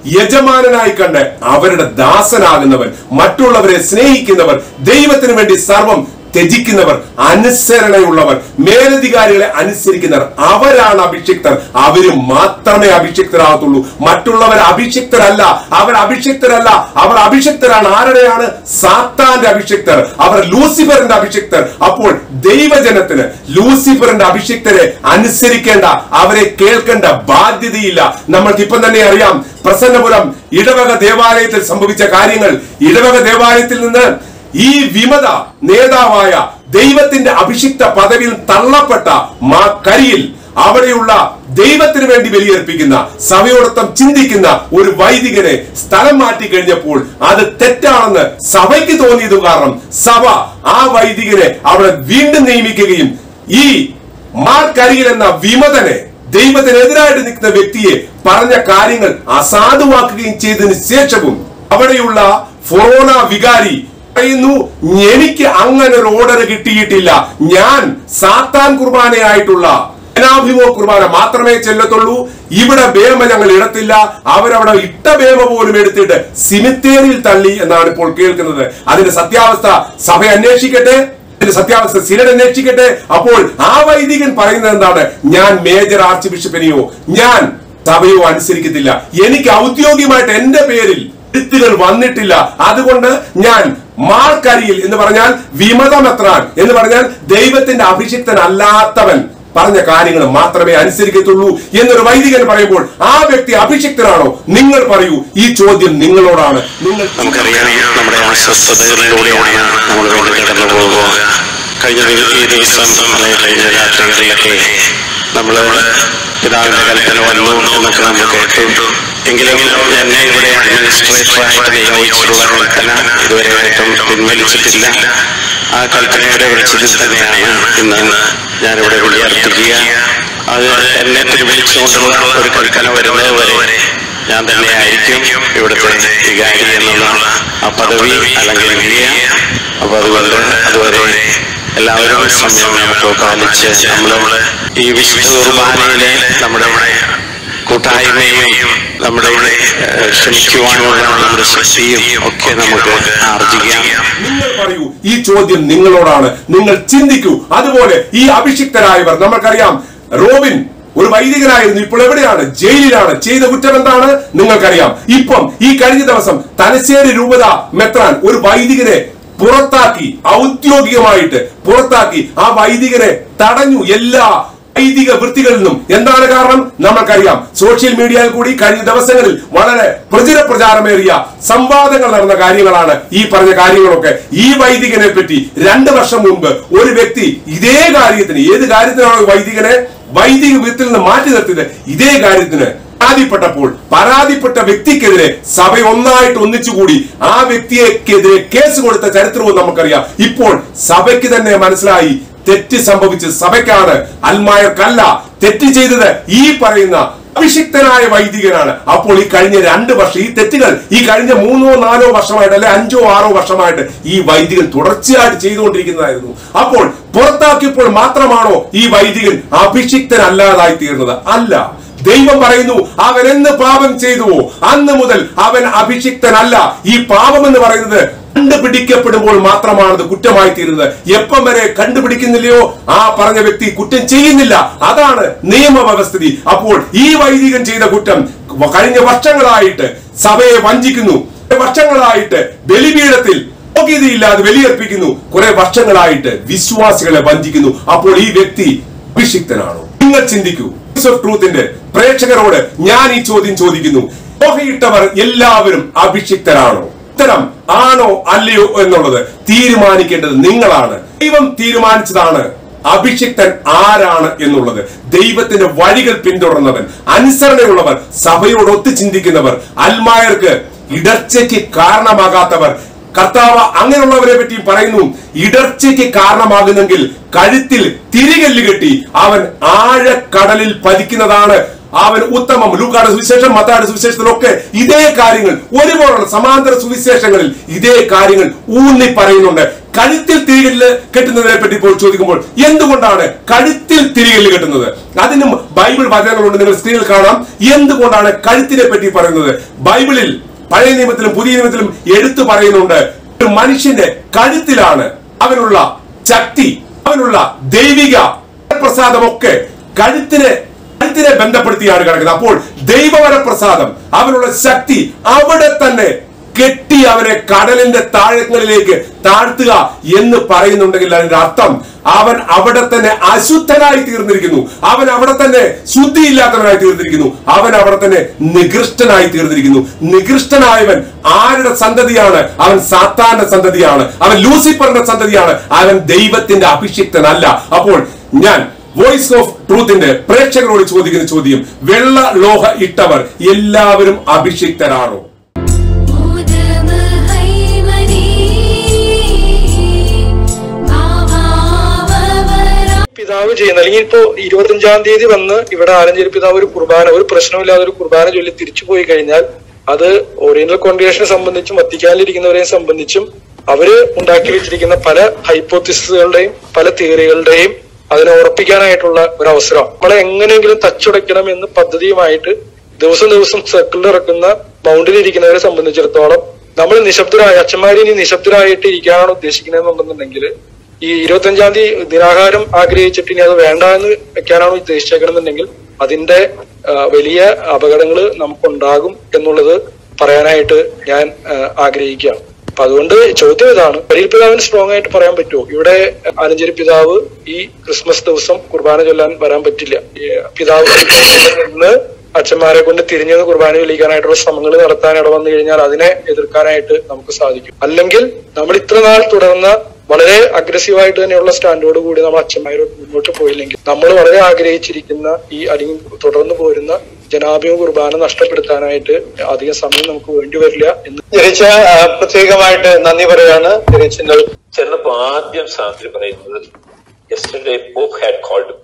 S1: യജമാനനായി കണ്ട് അവരുടെ ദാസനാകുന്നവൻ മറ്റുള്ളവരെ സ്നേഹിക്കുന്നവർ ദൈവത്തിന് വേണ്ടി സർവം ത്യജിക്കുന്നവർ അനുസരണയുള്ളവർ മേലധികാരികളെ അനുസരിക്കുന്നവർ അവരാണ് അഭിഷിക്തർ അവര് മാത്രമേ അഭിഷിക്തരാകത്തുള്ളൂ മറ്റുള്ളവർ അഭിഷിക്തരല്ല അവർ അഭിഷിക്തരല്ല അവർ അഭിഷിക്തരാണ് ആരുടെയാണ് സാത്താന്റെ അഭിഷിക്തർ അവർ ലൂസിഫറിന്റെ അഭിഷിക്തർ അപ്പോൾ ദൈവജനത്തിന് ലൂസിഫറിന്റെ അഭിഷിക്തരെ അനുസരിക്കേണ്ട അവരെ കേൾക്കേണ്ട ബാധ്യതയില്ല നമ്മൾക്ക് ഇപ്പം തന്നെ അറിയാം പ്രസന്നപുരം ഇടവക ദേവാലയത്തിൽ സംഭവിച്ച കാര്യങ്ങൾ ഇടവക ദേവാലയത്തിൽ നിന്ന് ഈ വിമത നേതാവായ ദൈവത്തിന്റെ അഭിഷിക്ത പദവിയിൽ തള്ളപ്പെട്ട മാ കരിയിൽ അവിടെയുള്ള ദൈവത്തിന് വേണ്ടി ബലിയർപ്പിക്കുന്ന സഭയോടൊപ്പം ചിന്തിക്കുന്ന ഒരു വൈദികനെ സ്ഥലം മാറ്റി കഴിഞ്ഞപ്പോൾ അത് തെറ്റാണെന്ന് സഭയ്ക്ക് തോന്നിയത് കാരണം സഭ ആ വൈദികനെ അവിടെ വീണ്ടും നിയമിക്കുകയും ഈ മാർ കരിയിൽ എന്ന വിമതനെ ദൈവത്തിനെതിരായിട്ട് നിൽക്കുന്ന വ്യക്തിയെ പറഞ്ഞ കാര്യങ്ങൾ അസാധുവാക്കുകയും ചെയ്തതിന് ശേഷവും അവിടെയുള്ള ഫൊറോണ വികാരി പറയുന്നു എനിക്ക് അങ്ങനെ ഒരു ഓർഡർ കിട്ടിയിട്ടില്ല ഞാൻ സാത്താൻ കുർബാനയായിട്ടുള്ള ജനാഭിമോ കുർബാന മാത്രമേ ചെല്ലത്തുള്ളൂ ഇവിടെ ബേമ ഞങ്ങൾ ഇടത്തില്ല അവരവിടെ ഇട്ട ബേമ പോലും എടുത്തിട്ട് സിമിത്തേരിയിൽ തള്ളി എന്നാണ് ഇപ്പോൾ കേൾക്കുന്നത് അതിന്റെ സത്യാവസ്ഥ സഭ അന്വേഷിക്കട്ടെ ഇതിന്റെ സത്യാവസ്ഥ സിനഡ് അന്വേഷിക്കട്ടെ അപ്പോൾ ആ വൈദികൻ പറയുന്നത് എന്താണ് ഞാൻ മേജർ ആർച്ച് ബിഷപ്പിനെയോ ഞാൻ സഭയോ അനുസരിക്കത്തില്ല എനിക്ക് ഔദ്യോഗികമായിട്ട് എന്റെ പേരിൽ എഴുത്തുകൾ വന്നിട്ടില്ല അതുകൊണ്ട് ഞാൻ മാർക്കരിയിൽ എന്ന് പറഞ്ഞാൽ വിമതമെത്രാൻ എന്ന് പറഞ്ഞാൽ ദൈവത്തിന്റെ അഭിഷിക്തനല്ലാത്തവൻ പറഞ്ഞ കാര്യങ്ങൾ മാത്രമേ അനുസരിക്കത്തുള്ളൂ എന്നൊരു വൈദികൻ പറയുമ്പോൾ ആ വ്യക്തി അഭിഷിക്തനാണോ നിങ്ങൾ പറയൂ ഈ ചോദ്യം നിങ്ങളോടാണ് നിങ്ങൾ
S3: നമുക്കറിയാം നമ്മുടെ അസ്വസ്ഥതകളിലൂടെയാണ് നമ്മൾ വേണ്ടി കടന്നു പോകുക കഴിഞ്ഞ ദിവ- ഈ ദിവസം അല്ലെങ്കിൽ കഴിഞ്ഞ രാത്രികളിലൊക്കെ നമ്മൾ പിതാവിന്റെ കൽപ്പന വന്നു എന്നൊക്കെ നമ്മൾ കേട്ടു എങ്കിലും എന്നെ ഇവിടെ അഡ്മിനിസ്ട്രേറ്ററായിട്ട് നിയോഗിച്ചിട്ടുള്ള കൽപ്പന ഇതുവരെയായിട്ടും പിൻവലിച്ചിട്ടില്ല ആ കൽപ്പനയുടെ വെളിച്ചത്തിൽ തന്നെയാണ് ഇന്ന് ഞാനിവിടെ വിളിയർപ്പിക്കുക അത് എന്നെ പിൻവലിച്ചുകൊണ്ടുള്ള ഒരു കൽപ്പന വരുന്നത് വരെ ഞാൻ തന്നെയായിരിക്കും ഇവിടുത്തെ വികാരി എന്നുള്ള ആ പദവി അല്ലെങ്കിൽ വിളിയ അപ്പൊ അതുകൊണ്ട് അതുവരെ എല്ലാവരും സമയം നമുക്ക് പാലിച്ച് നമ്മള് ഈ വിശുദ്ധ കുർബാനയിലെ നമ്മുടെ കൂട്ടായ്മയും നമ്മുടെ ഏഹ്, ക്ഷമിക്കുവാനുള്ള നമ്മുടെ ശക്തിയും ഒക്കെ നമുക്ക് ആർജിക്കാം
S1: നിങ്ങൾ പറയൂ ഈ ചോദ്യം നിങ്ങളോടാണ് നിങ്ങൾ ചിന്തിക്കൂ അതുപോലെ ഈ അഭിഷിക്തരായവർ നമ്മൾക്കറിയാം റോബിൻ ഒരു വൈദികനായിരുന്നു ഇപ്പോൾ എവിടെയാണ് ജയിലിലാണ് ചെയ്ത കുറ്റം എന്താണ് നിങ്ങൾക്കറിയാം ഇപ്പം ഈ കഴിഞ്ഞ ദിവസം തലശ്ശേരി രൂപത മെത്രാൻ ഒരു വൈദികനെ പുറത്താക്കി ഔദ്യോഗികമായിട്ട് പുറത്താക്കി ആ വൈദികനെ തടഞ്ഞു എല്ലാ വൈദിക വൃത്തികളിൽ നിന്നും എന്താണ് കാരണം നമ്മൾക്കറിയാം സോഷ്യൽ മീഡിയയിൽ കൂടി കഴിഞ്ഞ ദിവസങ്ങളിൽ വളരെ പ്രചുര പ്രചാരമേറിയ സംവാദങ്ങൾ നടന്ന കാര്യങ്ങളാണ് ഈ പറഞ്ഞ കാര്യങ്ങളൊക്കെ ഈ വൈദികനെ പറ്റി രണ്ട് വർഷം മുൻപ് ഒരു വ്യക്തി ഇതേ കാര്യത്തിന് ഏത് കാര്യത്തിനാണ് വൈദികനെ വൈദിക വൃത്തിൽ നിന്ന് മാറ്റി നിർത്തിയത് ഇതേ കാര്യത്തിന് പരാതിപ്പെട്ടപ്പോൾ പരാതിപ്പെട്ട വ്യക്തിക്കെതിരെ സഭ ഒന്നായിട്ട് ഒന്നിച്ചുകൂടി ആ വ്യക്തിയെക്കെതിരെ കേസ് കൊടുത്ത ചരിത്രവും നമുക്കറിയാം ഇപ്പോൾ സഭയ്ക്ക് തന്നെ മനസ്സിലായി തെറ്റ് സംഭവിച്ചത് സഭയ്ക്കാണ് അൽമായർക്കല്ല തെറ്റ് ചെയ്തത് ഈ പറയുന്ന അഭിഷിക്തനായ വൈദികനാണ് അപ്പോൾ ഈ കഴിഞ്ഞ രണ്ട് വർഷം ഈ തെറ്റുകൾ ഈ കഴിഞ്ഞ മൂന്നോ നാലോ വർഷമായിട്ട് അല്ലെ അഞ്ചോ ആറോ വർഷമായിട്ട് ഈ വൈദികൻ തുടർച്ചയായിട്ട് ചെയ്തുകൊണ്ടിരിക്കുന്നതായിരുന്നു അപ്പോൾ പുറത്താക്കിയപ്പോൾ മാത്രമാണോ ഈ വൈദികൻ അഭിഷിക്തനല്ലാതായി തീർന്നത് അല്ല ദൈവം പറയുന്നു അവൻ എന്ന് പാപം ചെയ്തുവോ അന്ന് മുതൽ അവൻ അഭിഷിക്തനല്ല ഈ പാപം എന്ന് പറയുന്നത് കണ്ടുപിടിക്കപ്പെടുമ്പോൾ മാത്രമാണ് അത് കുറ്റമായി തീരുന്നത് എപ്പം വരെ കണ്ടുപിടിക്കുന്നില്ലയോ ആ പറഞ്ഞ വ്യക്തി കുറ്റം ചെയ്യുന്നില്ല അതാണ് നിയമവ്യവസ്ഥിതി അപ്പോൾ ഈ വൈദികൻ ചെയ്ത കുറ്റം കഴിഞ്ഞ വർഷങ്ങളായിട്ട് സഭയെ വഞ്ചിക്കുന്നു വർഷങ്ങളായിട്ട് ബലിപീഠത്തിൽ യോഗ്യതയില്ലാതെ ബലിയർപ്പിക്കുന്നു കുറെ വർഷങ്ങളായിട്ട് വിശ്വാസികളെ വഞ്ചിക്കുന്നു അപ്പോൾ ഈ വ്യക്തി അഭിഷിക്തനാണോ നിങ്ങൾ ചിന്തിക്കൂ Voice of ട്രൂത്തിന്റെ പ്രേക്ഷകരോട് ഞാൻ ഈ ചോദ്യം ചോദിക്കുന്നു ഓഹയിട്ടവർ എല്ലാവരും അഭിഷിക്തരാണോ ഉത്തരം ആണോ അല്ലയോ എന്നുള്ളത് തീരുമാനിക്കേണ്ടത് നിങ്ങളാണ് ദൈവം തീരുമാനിച്ചതാണ് അഭിഷിക്തൻ ആരാണ് എന്നുള്ളത് ദൈവത്തിന്റെ വഴികൾ പിന്തുടർന്നവൻ അനുസരണയുള്ളവർ സഭയോടൊത്ത് ചിന്തിക്കുന്നവർ അൽമായർക്ക് ഇടർച്ചയ്ക്ക് കാരണമാകാത്തവർ കർത്താവ് അങ്ങനെയുള്ളവരെ പറ്റി പറയുന്നു ഇടർച്ചയ്ക്ക് കാരണമാകുന്നെങ്കിൽ കഴുത്തിൽ തിരികല്ല് കെട്ടി അവൻ ആഴക്കടലിൽ പതിക്കുന്നതാണ് അവൻ ഉത്തമം ലൂക്കാട് സുവിശേഷം മത്താട് സുവിശേഷത്തിലൊക്കെ ഇതേ കാര്യങ്ങൾ ഒരുപോലുള്ള സമാന്തര സുവിശേഷങ്ങളിൽ ഇതേ കാര്യങ്ങൾ ഊന്നി പറയുന്നുണ്ട് കഴുത്തിൽ തിരികല്ല് കെട്ടുന്നതിനെ പറ്റി ഇപ്പോൾ ചോദിക്കുമ്പോൾ എന്തുകൊണ്ടാണ് കഴുത്തിൽ തിരികല്ല് കെട്ടുന്നത് അതിനും ബൈബിൾ വചനങ്ങളുണ്ട് നിങ്ങൾ സ്ക്രീനിൽ കാണാം എന്തുകൊണ്ടാണ് കഴുത്തിനെ പറ്റി പറയുന്നത് ബൈബിളിൽ പഴയ നിയമത്തിലും പുതിയ നിയമത്തിലും എടുത്തു പറയുന്നുണ്ട് ഒരു മനുഷ്യന്റെ കഴുത്തിലാണ് അവനുള്ള ശക്തി അവനുള്ള ദൈവിക പ്രസാദമൊക്കെ കഴുത്തിനെ കഴുത്തിനെ ബന്ധപ്പെടുത്തിയാണ് കിടക്കുന്നത് അപ്പോൾ ദൈവവരപ്രസാദം അവനുള്ള ശക്തി അവിടെ തന്നെ കെട്ടി അവനെ കടലിന്റെ താഴങ്ങളിലേക്ക് താഴ്ത്തുക എന്ന് പറയുന്നുണ്ടെങ്കിൽ അതിന്റെ അർത്ഥം അവൻ അവിടെ തന്നെ അശുദ്ധനായി തീർന്നിരിക്കുന്നു അവൻ അവിടെ തന്നെ ശുദ്ധിയില്ലാത്തവനായി തീർന്നിരിക്കുന്നു അവൻ അവിടെ തന്നെ നികൃഷ്ടനായി തീർന്നിരിക്കുന്നു നികൃഷ്ടനായവൻ ആരുടെ സന്തതിയാണ് അവൻ സാത്താന്റെ സന്തതിയാണ് അവൻ ലൂസിഫറിന്റെ സന്തതിയാണ് അവൻ ദൈവത്തിന്റെ അഭിഷിക്തനല്ല അപ്പോൾ ഞാൻ വോയിസ് ഓഫ് ട്രൂത്തിന്റെ പ്രേക്ഷകരോട് ചോദിക്കുന്ന ചോദ്യം വെള്ള ലോഹ ഇട്ടവർ എല്ലാവരും അഭിഷിക്തരാണോ
S4: ഉദമഹൈമനീ മാമാവവരാ
S5: പിതാവ് ചെയ്യുന്ന അല്ലെങ്കിൽ ഇപ്പോ ഇരുപത്തഞ്ചാം തീയതി വന്ന് ഇവിടെ ആലഞ്ചേരി പിതാവ് ഒരു കുർബാന ഒരു പ്രശ്നമില്ലാതെ ഒരു കുർബാന ചൊല്ലി തിരിച്ചു പോയി കഴിഞ്ഞാൽ അത് ഓറിയന്റൽ കോൺഗ്രേഷനെ സംബന്ധിച്ചും വത്തിക്കാനിലിരിക്കുന്നവരെയും സംബന്ധിച്ചും അവര് ഉണ്ടാക്കി വെച്ചിരിക്കുന്ന പല ഹൈപ്പോത്തിസുകളുടെയും പല തിയറികളുടെയും അതിനെ ഉറപ്പിക്കാനായിട്ടുള്ള ഒരു അവസരം നമ്മളെ എങ്ങനെയെങ്കിലും തച്ചുടയ്ക്കണം എന്ന് പദ്ധതിയുമായിട്ട് ദിവസം ദിവസം സർക്കിളിൽ ഇറക്കുന്ന മൗണ്ടിൽ ഇരിക്കുന്നവരെ സംബന്ധിച്ചിടത്തോളം നമ്മൾ നിശബ്ദരായ അച്ഛന്മാരെ ഇനി നിശബ്ദരായിട്ട് ഇരിക്കാനാണ് ഉദ്ദേശിക്കുന്നതെന്നുണ്ടെന്നുണ്ടെങ്കിൽ ഈ ഇരുപത്തഞ്ചാം തീയതി നിരാഹാരം ആഗ്രഹിച്ചിട്ട് ഇനി അത് വേണ്ട എന്ന് വെക്കാനാണ് ഉദ്ദേശിച്ചേക്കണമെന്നുണ്ടെങ്കിൽ അതിന്റെ ആ, വലിയ അപകടങ്ങൾ നമുക്കുണ്ടാകും എന്നുള്ളത് പറയാനായിട്ട് ഞാൻ ആ, ആഗ്രഹിക്കുകയാണ് അപ്പൊ അതുകൊണ്ട് ചോദ്യം ഇതാണ് പരിയിൽ പിതാവിന് സ്ട്രോങ് ആയിട്ട് പറയാൻ പറ്റുമോ ഇവിടെ ആലഞ്ചേരി പിതാവ് ഈ ക്രിസ്മസ് ദിവസം കുർബാന ചൊല്ലാൻ വരാൻ പറ്റില്ല ഈ പിതാവ് നിന്ന് അച്ഛന്മാരെ കൊണ്ട് തിരിഞ്ഞു നിന്ന് കുർബാന ചൊല്ലിക്കാനായിട്ടുള്ള ശ്രമങ്ങൾ നടത്താൻ ഇടവന്നു കഴിഞ്ഞാൽ അതിനെ എതിർക്കാനായിട്ട് നമുക്ക് സാധിക്കും അല്ലെങ്കിൽ നമ്മൾ ഇത്ര നാൾ തുടർന്ന വളരെ അഗ്രസീവായിട്ട് തന്നെയുള്ള സ്റ്റാൻഡോട് കൂടി നമ്മൾ അച്ഛന്മാരോട് മുന്നോട്ട് പോയില്ലെങ്കിൽ നമ്മൾ വളരെ ആഗ്രഹിച്ചിരിക്കുന്ന ഈ അല്ലെങ്കിൽ തുടർന്ന് പോരുന്ന ജനാഭിമ കുർബാന നഷ്ടപ്പെടുത്താനായിട്ട് അധികം സമയം നമുക്ക് വേണ്ടി വരില്ല എന്ന്
S6: ജനിച്ച പ്രത്യേകമായിട്ട് നന്ദി പറയാണ് ജനിച്ചിന്റെ ചെന്നപ്പോ ആദ്യം സാന്ദ്രി പറയുന്നത് യെസ്റ്റർഡേ പോപ്പ് ഹാഡ് കോൾഡ്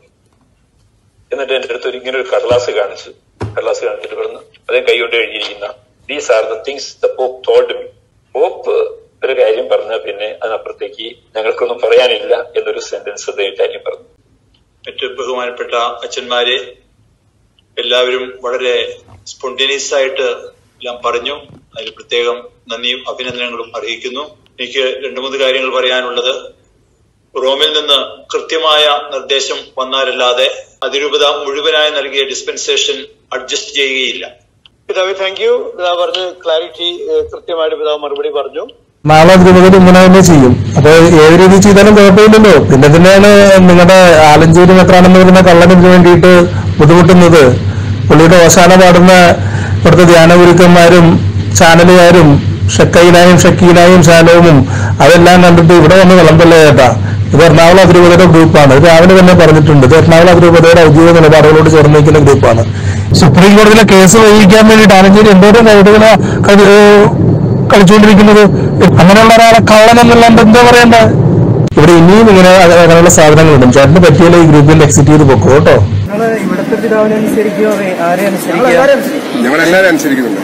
S6: എന്നിട്ട് എന്റെ അടുത്ത് ഒരു ഇങ്ങനെ ഒരു കടലാസ് കാണിച്ചു കടലാസ് കാണിച്ചിട്ട് പറഞ്ഞു അതേ കൈകൊണ്ട് എഴുതിയിരിക്കുന്ന these are the things the pope told me pope ഒരു കാര്യം പറഞ്ഞാൽ പിന്നെ അതിനപ്പുറത്തേക്ക് ഞങ്ങൾക്കൊന്നും പറയാനില്ല എന്നൊരു സെന്റൻസ് അദ്ദേഹം പറഞ്ഞു
S7: മറ്റ് ബഹുമാനപ്പെട്ട അച്ഛന്മാരെ എല്ലാവരും വളരെ സ്പോണ്ടേനിയസ് ആയിട്ട് എല്ലാം പറഞ്ഞു അതിൽ പ്രത്യേകം നന്ദിയും അഭിനന്ദനങ്ങളും അർഹിക്കുന്നു എനിക്ക് രണ്ടു മൂന്ന് കാര്യങ്ങൾ പറയാനുള്ളത് റോമിൽ നിന്ന് കൃത്യമായ നിർദ്ദേശം വന്നാലല്ലാതെ അതിരൂപത മുഴുവനായി നൽകിയ ഡിസ്പെൻസേഷൻ അഡ്ജസ്റ്റ് ചെയ്യുകയില്ല
S6: പിതാവ് താങ്ക് യു പിതാവ് പറഞ്ഞ് ക്ലാരിറ്റി കൃത്യമായിട്ട് പിതാവ് മറുപടി പറഞ്ഞു
S8: നാളെ ദ്രുപതിൽ ഇങ്ങനെ തന്നെ ചെയ്യും അപ്പൊ ഏത് രീതി ചെയ്താലും കുഴപ്പമില്ലല്ലോ പിന്നെ തന്നെയാണ് നിങ്ങളുടെ ആലഞ്ചേരി മെത്രാണെന്ന് പറയുന്ന കള്ളനിന് വേണ്ടിയിട്ട് ബുദ്ധിമുട്ടുന്നത് പുള്ളിയുടെ ഓശാന പാടുന്ന ഇവിടുത്തെ ധ്യാനഗുരുക്കന്മാരും ചാനലുകാരും ഷക്കീനായും ഷക്കീനായും ശാലവും അതെല്ലാം കണ്ടിട്ട് ഇവിടെ വന്ന് വിളമ്പല്ലേ ചേട്ടാ ഇത് എറണാകുളം അതിരൂപതയുടെ ഗ്രൂപ്പാണ് ഇത് രാവിലെ തന്നെ പറഞ്ഞിട്ടുണ്ട് ഇത് എറണാകുളം അതിരൂപതയുടെ ഔദ്യോഗിക നിലപാടുകളോട് ചേർന്ന് നിൽക്കുന്ന ഗ്രൂപ്പാണ് സുപ്രീം കോടതിയിലെ കേസ് വഹിക്കാൻ വേണ്ടിയിട്ട് ആലഞ്ചേരി എന്തോരം കൗതുകന കളിച്ചുകൊണ്ടിരിക്കുന്നത് അങ്ങനെയുള്ള ഒരാളെ കള്ളൻ എന്നുള്ളത് എന്താ പറയണ്ട ഇവിടെ ഇനിയും ഇങ്ങനെ അങ്ങനെയുള്ള സാധനങ്ങളുണ്ട് ചേട്ടന് പറ്റിയാലേ ഈ ഗ്രൂപ്പിൽ എക്സിറ്റ് ചെയ്ത് പൊക്കോ കേട്ടോ
S5: ഇവിടുത്തെ പിതാവിനെ അനുസരിക്കുകയോ ആരെ അനുസരിക്കുക
S1: ഞങ്ങളെല്ലാവരും അനുസരിക്കുന്നുണ്ട്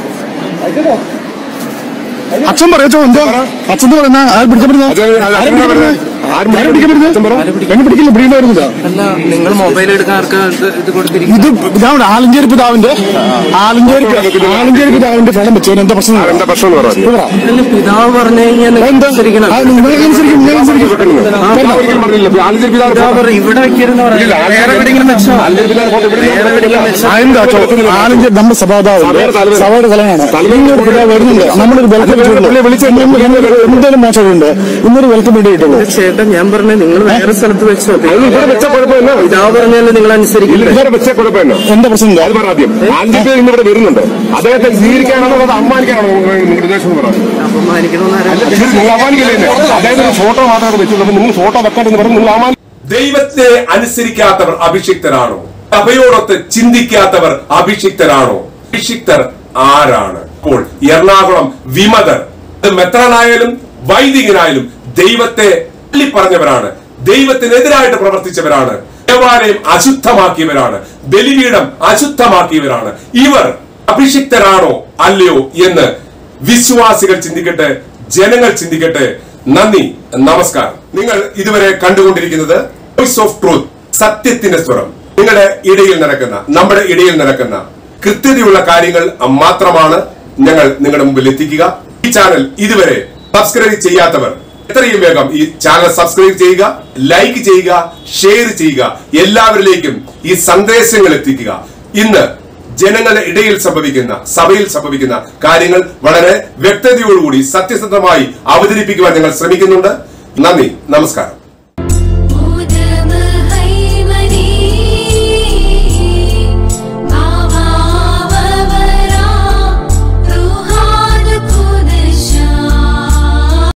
S9: അച്ഛൻ പറയച്ചോ എന്താ അച്ഛൻ പറയുന്ന ആര് പിടിക്കപ്പെടുന്ന എന്നെ പിടിക്കില്ല പിടിക്കേണ്ടി വരുന്നില്ല
S5: അല്ല നിങ്ങൾ മൊബൈൽ എടുക്കാൻ ആർക്കാ ഇത് കൊടുത്തിരിക്കും
S9: ഇത് ഇതാണ് ആലഞ്ചേരി പിതാവിന്റെ ആലഞ്ചേരി ആലഞ്ചേരി പിതാവിന്റെ ഫലം വെച്ചവൻ എന്താ പ്രശ്നം
S1: എന്താ പ്രശ്നം എന്ന് പറഞ്ഞു
S9: ഇത് പറ.
S5: പിതാവ് പറഞ്ഞു കഴിഞ്ഞാൽ
S9: എന്താ ആ, നിങ്ങൾ അനുസരിക്കും ഞാൻ അനുസരിക്കും
S5: ഇവിടെ വെക്കരുന്ന്
S9: എന്താ ആലഞ്ചേരി നമ്മുടെ സഭാതാവുണ്ട് സഭയുടെ തലമാണ് ഇന്നൊരു പിതാവ് വരുന്നുണ്ട് നമ്മളൊരു വെൽക്കം എന്തെങ്കിലും മോശമുണ്ട് ഇന്നൊരു വെൽക്കം വേണ്ടിയിട്ടുള്ളൂ
S5: ചേട്ടാ ഞാൻ പറഞ്ഞത് നിങ്ങൾ വേറെ സ്ഥലത്ത് വെച്ചോ പിതാവ് പറഞ്ഞാൽ നിങ്ങൾ അനുസരിക്കില്ല
S1: ഇവരെ വെച്ച കുഴപ്പമില്ല
S9: എന്താ പ്രശ്നം എന്താ?
S1: അത് പറ ആദ്യം ആദ്യത്തെ ഇന്ന് ഇവിടെ വരുന്നുണ്ട് അദ്ദേഹത്തെ സ്വീകരിക്കാനാണോ അത് അമ്മാനിക്കാനാണോ നിങ്ങളുടെ ഉദ്ദേശം എന്ന് പറഞ്ഞു
S5: അപമാനിക്കണമെന്ന്
S1: ഇത് നിങ്ങൾ അമാനിക്കില്ലേ അദ്ദേഹം ഒരു ഫോട്ടോ മാത്രമേ വെച്ചുള്ളൂ നിങ്ങൾ ഫോട്ടോ വെക്കാണ്ടെന്ന് പറഞ്ഞു നിങ്ങൾ അമാനി ദൈവത്തെ അനുസരിക്കാത്തവർ അഭിഷിക്തരാണോ സഭയോടൊത്ത് ചിന്തിക്കാത്തവർ അഭിഷിക്തരാണോ അഭിഷിക്തർ ആരാണ് അപ്പോൾ എറണാകുളം വിമതർ അത് മെത്രാനായാലും വൈദികനായാലും ദൈവത്തെ പറഞ്ഞവരാണ് ദൈവത്തിനെതിരായിട്ട് പ്രവർത്തിച്ചവരാണ് ദേവാലയം അശുദ്ധമാക്കിയവരാണ് ബലിപീഠം അശുദ്ധമാക്കിയവരാണ് ഇവർ അഭിഷിക്തരാണോ അല്ലയോ എന്ന് വിശ്വാസികൾ ചിന്തിക്കട്ടെ ജനങ്ങൾ ചിന്തിക്കട്ടെ നന്ദി നമസ്കാരം നിങ്ങൾ ഇതുവരെ കണ്ടുകൊണ്ടിരിക്കുന്നത് വോയിസ് ഓഫ് ട്രൂത്ത് സത്യത്തിന്റെ സ്വരം നിങ്ങളുടെ ഇടയിൽ നടക്കുന്ന നമ്മുടെ ഇടയിൽ നടക്കുന്ന കൃത്യതയുള്ള കാര്യങ്ങൾ മാത്രമാണ് ഞങ്ങൾ നിങ്ങളുടെ മുമ്പിൽ എത്തിക്കുക ഈ ചാനൽ ഇതുവരെ സബ്സ്ക്രൈബ് ചെയ്യാത്തവർ എത്രയും വേഗം ഈ ചാനൽ സബ്സ്ക്രൈബ് ചെയ്യുക ലൈക്ക് ചെയ്യുക ഷെയർ ചെയ്യുക എല്ലാവരിലേക്കും ഈ സന്ദേശങ്ങൾ എത്തിക്കുക ഇന്ന് ജനങ്ങളുടെ ഇടയിൽ സംഭവിക്കുന്ന സഭയിൽ സംഭവിക്കുന്ന കാര്യങ്ങൾ വളരെ വ്യക്തതയോടുകൂടി സത്യസന്ധമായി അവതരിപ്പിക്കുവാൻ ഞങ്ങൾ ശ്രമിക്കുന്നുണ്ട് നന്ദി നമസ്കാരം